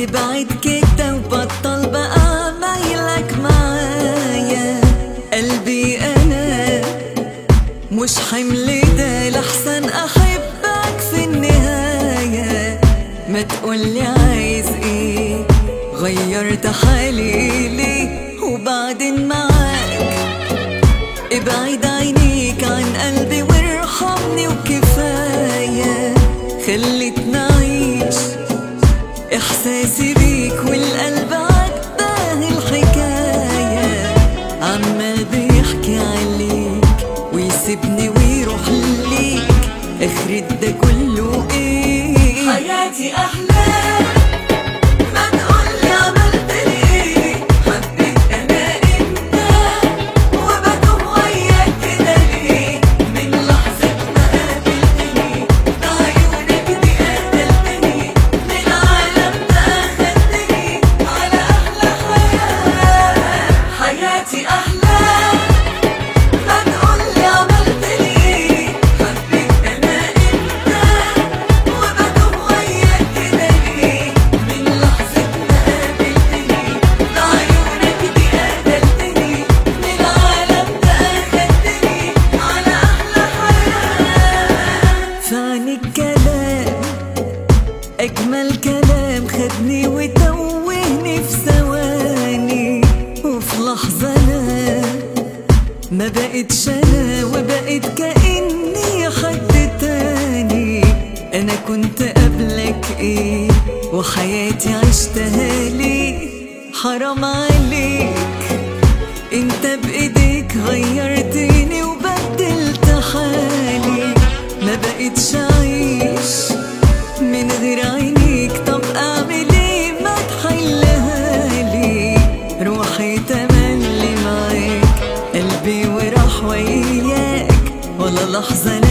ابعد كده وبطل بقى مايلك معايا قلبي انا مش حمل ده لحسن احبك في النهاية ما تقولي عايز ايه غيرت حالي ليه وبعدين معاك ابعد عينيك عن قلبي وارحمني وكفاية خلتني أعيش إحساسي بيك والقلب عجباه الحكاية عمال بيحكي عليك ويسيبني ويروح ليك اخرة ده كله ايه حياتي أحلام ما تقولي عملت ليه حبيت أنا أنت وبدوم وياك كده ليه من لحظة ما قابلتني بعيونك دي قتلتني من عالم ده أخدتني على أحلى حياة حياتي أحلام ما تقولي عملت ليه حبيت أنا أنت وبدوم وياك كده ليه من لحظة ما قابلتني بعيونك دي قتلتني من عالم ده أخدتني على أحلى حياة فعني الكلام أجمل كلام خدني وتوهني في ثواني وفي لحظة أنا ما بقتش أنا وبقيت كأني حد تاني أنا كنت قبلك إيه وحياتي عشتها ليه حرام عليك انت بايديك غيرتني وبدلت حالي ما بقتش اعيش من غير عينيك طب اعمل ايه ما تحلها لي روحي تملي معاك قلبي وراح وياك ولا لحظة